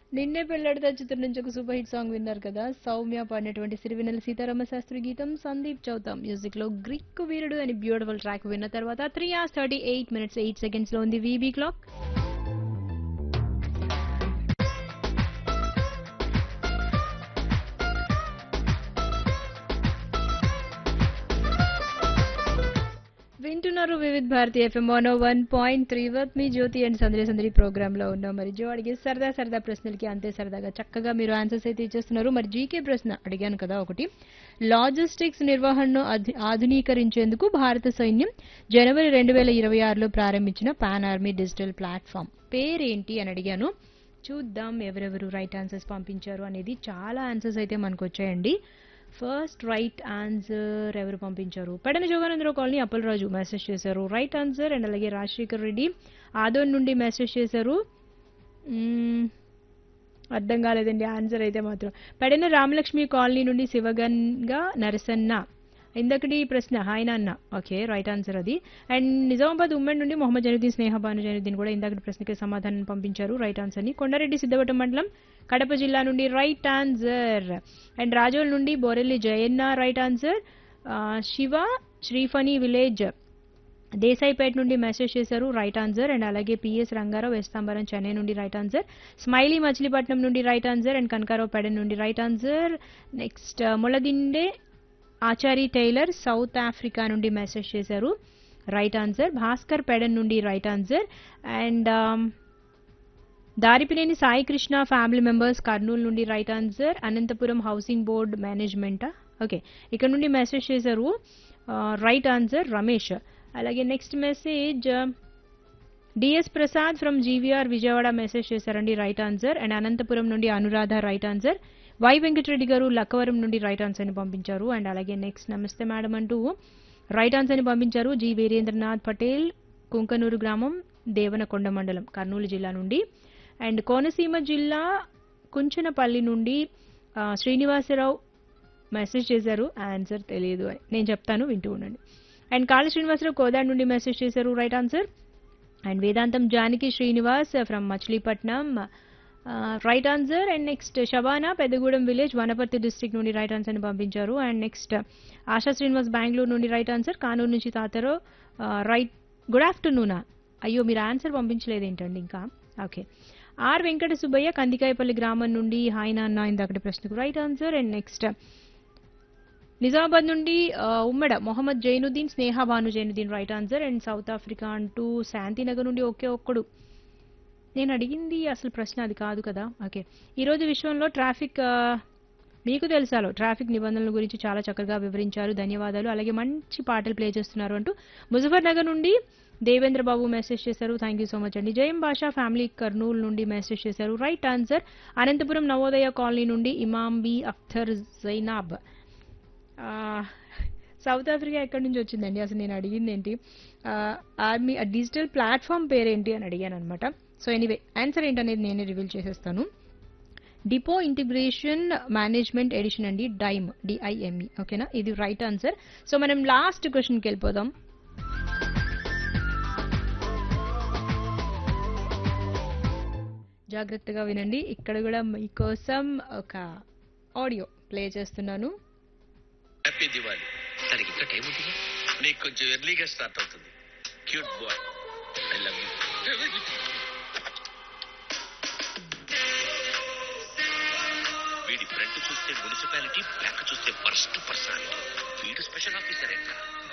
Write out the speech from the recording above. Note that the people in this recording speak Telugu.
నిన్నే పెళ్ళాడితే చిత్రం నుంచి ఒక సూపర్ హిట్ సాంగ్ విన్నారు కదా సౌమ్య పాడినటువంటి సిరివెన్నెల సీతారామ శాస్త్రి గీతం సందీప్ చౌత మ్యూజిక్ లో గ్రీక్ వీరుడు అని బ్యూటిఫుల్ ట్రాక్ విన్న తర్వాత three hours thirty eight minutes eight seconds లో ఉంది వీబీ క్లాక్ వింటున్నారు Vividh Bharati FM one one point three with me Jyothi and Sandadi Sandadi programme లో ఉన్నాం మరి జో అడిగే సరదా సరదా ప్రశ్నలకి అంతే సరదాగా చక్కగా మీరు ఆన్సర్స్ అయితే ఇచ్చేస్తున్నారు మరి జీకే ప్రశ్న అడిగాను కదా ఒకటి లాజిస్టిక్స్ నిర్వహణను అధి- ఆధునీకరించేందుకు భారత సైన్యం జనవరి రెండు వేల ఇరవై ఆరులో ప్రారంభించిన పాన్ ఆర్మీ డిజిటల్ ప్లాట్ఫామ్ పేరేంటి అని అడిగాను చూద్దాం ఎవరెవరు రైట్ ఆన్సర్స్ పంపించారు అనేది చాలా ఆన్సర్స్ అయితే మనకు వచ్చాయండి ఫస్ట్ రైట్ ఆన్సర్ ఎవరు పంపించారు పెడన జోగానందరావు కాలనీ అప్పలరాజు మెసేజ్ చేశారు రైట్ ఆన్సర్ అండ్ అలాగే రాజశేఖర్ రెడ్డి ఆదోన్ నుండి మెసేజ్ చేశారు మ్మ్, అర్థం కాలేదండి ఆన్సర్ అయితే మాత్రం పెడన రామలక్ష్మి కాలనీ నుండి శివగంగా నరసన్న ఇందకటి ప్రశ్న హాయ్ నాన్న ఓకే రైట్ ఆన్సర్ అది అండ్ నిజామాబాద్ ఉమ్మడి నుండి మొహమ్మద్ జనుద్దీన్ స్నేహ భాను జనుద్దీన్ కూడా ఇందాకటి ప్రశ్నకి సమాధానం పంపించారు రైట్ ఆన్సర్ ని కొండారెడ్డి సిద్ధవటం మండలం కడప జిల్లా నుండి రైట్ ఆన్సర్ అండ్ రాజోల్ నుండి Borelli Jayanna right answer Siva Sriphani village Desaipet నుండి మెసేజ్ చేశారు రైట్ ఆన్సర్ అండ్ అలాగే పిఎస్ రంగారావు వేస్తాంబరం చెన్నై నుండి రైట్ ఆన్సర్ స్మైలీ మచిలీపట్నం నుండి రైట్ ఆన్సర్ అండ్ కనకారావు పెడ నుండి రైట్ ఆన్సర్ నెక్స్ట్ ములదిండే ఆచారి టైలర్ సౌత్ ఆఫ్రికా నుండి మెసేజ్ చేశారు రైట్ ఆన్సర్ భాస్కర్ పెడన్ నుండి right answer and Daripineni Sai Krishna family members Kurnool నుండి right answer Anantapuram housing board మేనేజ్మెంటా ఓకే ఇక్కడ నుండి మెసేజ్ చేశారు రైట్ ఆన్సర్ రమేష్ అలాగే next message DS Prasad from GVR Vijayawada message చేశారండి రైట్ ఆన్సర్ అండ్ అనంతపురం నుండి Anuradha right answer Y Venkatareddy గారు లక్కవరం నుండి రైట్ ఆన్సర్ ని పంపించారు అండ్ అలాగే నెక్స్ట్ నమస్తే మేడం అంటూ రైట్ ఆన్సర్ ని పంపించారు జి వీరేంద్రనాథ్ పటేల్ కుంకనూరు గ్రామం దేవనకొండ మండలం కర్నూలు జిల్లా నుండి అండ్ కోనసీమ జిల్లా కుంచనపల్లి నుండి ఆ, శ్రీనివాసరావు మెసేజ్ చేశారు ఆన్సర్ తెలియదు అని నేను చెప్తాను వింటూ ఉండండి అండ్ కాళ శ్రీనివాసరావు కోదాడ్ నుండి మెసేజ్ చేశారు right answer and Vedantam Janaki Srinivas from Machilipatnam right answer and next Shabana Peddagudem village Wanaparthy district నుండి రైట్ ఆన్సర్ ని పంపించారు అండ్ నెక్స్ట్ ఆశా శ్రీనివాస్ బెంగళూరు నుండి రైట్ ఆన్సర్ కానూరు నుంచి తాతరో రైట్ గుడ్ ఆఫ్టర్నూనా అయ్యో మీరు ఆన్సర్ పంపించలేదు ఏంటండి ఇంకా ఓకే ఆర్ వెంకట సుబ్బయ్య కందికాయపల్లి గ్రామం నుండి హాయ్ నాన్న ఇందాకటి ప్రశ్నకు right answer and next Nizamabad నుండి ఆ, ఉమ్మడ Mohammed Zainuddin Sneha Bhanu Zainuddin right answer and south Africa అంటూ శాంతినగర్ నుండి ఒకే ఒక్కడు నేను అడిగింది అసలు ప్రశ్న అది కాదు కదా ఓకే ఈరోజు విశ్వంలో ట్రాఫిక్ ఆ, మీకు తెలుసాలో ట్రాఫిక్ నిబంధనల గురించి చాలా చక్కగా వివరించారు ధన్యవాదాలు అలాగే మంచి పాటలు ప్లే చేస్తున్నారు అంటూ ముజఫర్ నగర్ నుండి దేవేంద్ర బాబు మెసేజ్ చేశారు థ్యాంక్ యూ సో మచ్ అండి జయం భాషా ఫ్యామిలీ కర్నూలు నుండి మెసేజ్ చేశారు right answer Anantapuram Navodaya colony నుండి ఇమాం బి అఖ్తర్ జైనాబ్ ఆ, సౌత్ ఆఫ్రికా ఎక్కడి నుంచి వచ్చిందండి అసలు నేను అడిగింది ఏంటి ఆ, ఆర్మీ ఆ డిజిటల్ ప్లాట్ఫామ్ పేరేంటి అని అడిగాను అనమాట సో ఎనీవే ఆన్సర్ ఏంటనేది నేనే రివీల్ చేసేస్తాను డిపో ఇంటిగ్రేషన్ మేనేజ్మెంట్ ఎడిషన్ అండి డైమ్ డిఐఎంఈ ఓకేనా ఇది రైట్ ఆన్సర్ సో మనం లాస్ట్ క్వశ్చన్కి వెళ్ళిపోదాం జాగ్రత్తగా వినండి ఇక్కడ కూడా మీకోసం ఒక ఆడియో ప్లే చేస్తున్నాను హ్యాపీ దివాలి దానికి ఇంకా టైం ఉంటుంది నీకు కొంచెం ఎర్లీగా స్టార్ట్ అవుతుంది cute boy I love you వీడి ఫ్రంట్ చూస్తే మున్సిపాలిటీ బ్యాక్ చూస్తే ఫస్ట్ పర్సన్